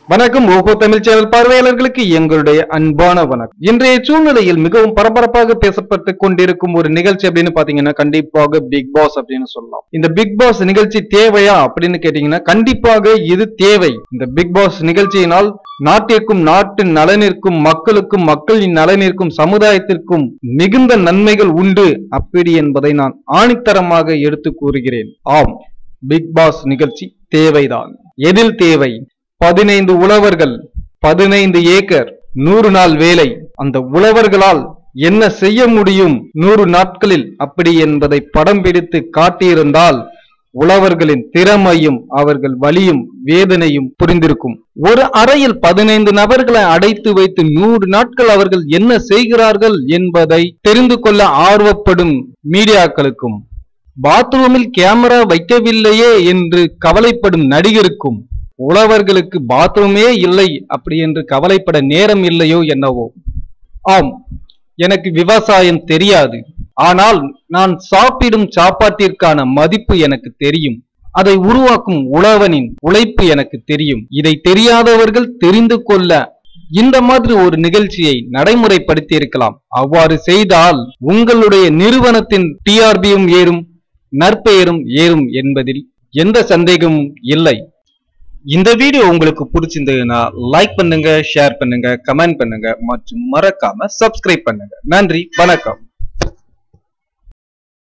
வணக்கம் ஓஹோ தமிழ் சேனல் பார்வையாளர்களுக்கு எங்களுடைய அன்பான வணக்கம் இன்றைய சூழ்நிலையில் மிகவும் பரபரப்பாக பேசப்பட்டு கொண்டிருக்கும் ஒரு நிகழ்ச்சி அப்படின்னு பாத்தீங்கன்னா கண்டிப்பாக பிக் பாஸ் அப்படின்னு சொல்லலாம் இந்த பிக் பாஸ் நிகழ்ச்சி தேவையா அப்படின்னு கேட்டீங்கன்னா கண்டிப்பாக இது தேவை இந்த பிக் பாஸ் நிகழ்ச்சியினால் நாட்டிற்கும் நாட்டின் நலனிற்கும் மக்களுக்கும் மக்களின் நலனிற்கும் சமுதாயத்திற்கும் மிகுந்த நன்மைகள் உண்டு அப்படி என்பதை நான் ஆணித்தரமாக எடுத்து கூறுகிறேன் ஆம் பிக் பாஸ் நிகழ்ச்சி தேவைதான் எதில் தேவை பதினைந்து உழவர்கள் பதினைந்து ஏக்கர் நூறு நாள் வேலை அந்த உழவர்களால் என்ன செய்ய முடியும் நூறு நாட்களில் அப்படி என்பதை படம் பிடித்து காட்டியிருந்தால் உழவர்களின் திறமையும் அவர்கள் வலியும் வேதனையும் புரிந்திருக்கும் ஒரு அறையில் பதினைந்து நபர்களை அடைத்து வைத்து நூறு நாட்கள் அவர்கள் என்ன செய்கிறார்கள் என்பதை தெரிந்து கொள்ள ஆர்வப்படும் மீடியாக்களுக்கும் பாத்ரூமில் கேமரா வைக்கவில்லையே என்று கவலைப்படும் நடிகருக்கும் உழவர்களுக்கு பாத்ரூமே இல்லை அப்படி என்று கவலைப்பட நேரம் இல்லையோ என்னவோ ஆம் எனக்கு விவசாயம் தெரியாது ஆனால் நான் சாப்பிடும் சாப்பாட்டிற்கான மதிப்பு எனக்கு தெரியும் அதை உருவாக்கும் உழவனின் உழைப்பு எனக்கு தெரியும் இதை தெரியாதவர்கள் தெரிந்து கொள்ள இந்த மாதிரி ஒரு நிகழ்ச்சியை நடைமுறைப்படுத்தி இருக்கலாம் அவ்வாறு செய்தால் உங்களுடைய நிறுவனத்தின் டிஆர்பியும் ஏறும் நற்பெயரும் ஏறும் என்பதில் எந்த சந்தேகமும் இல்லை இந்த வீடியோ உங்களுக்கு பிடிச்சிருந்ததுன்னா லைக் பண்ணுங்க ஷேர் பண்ணுங்க கமெண்ட் பண்ணுங்க மற்றும் மறக்காம சப்ஸ்கிரைப் பண்ணுங்க நன்றி வணக்கம்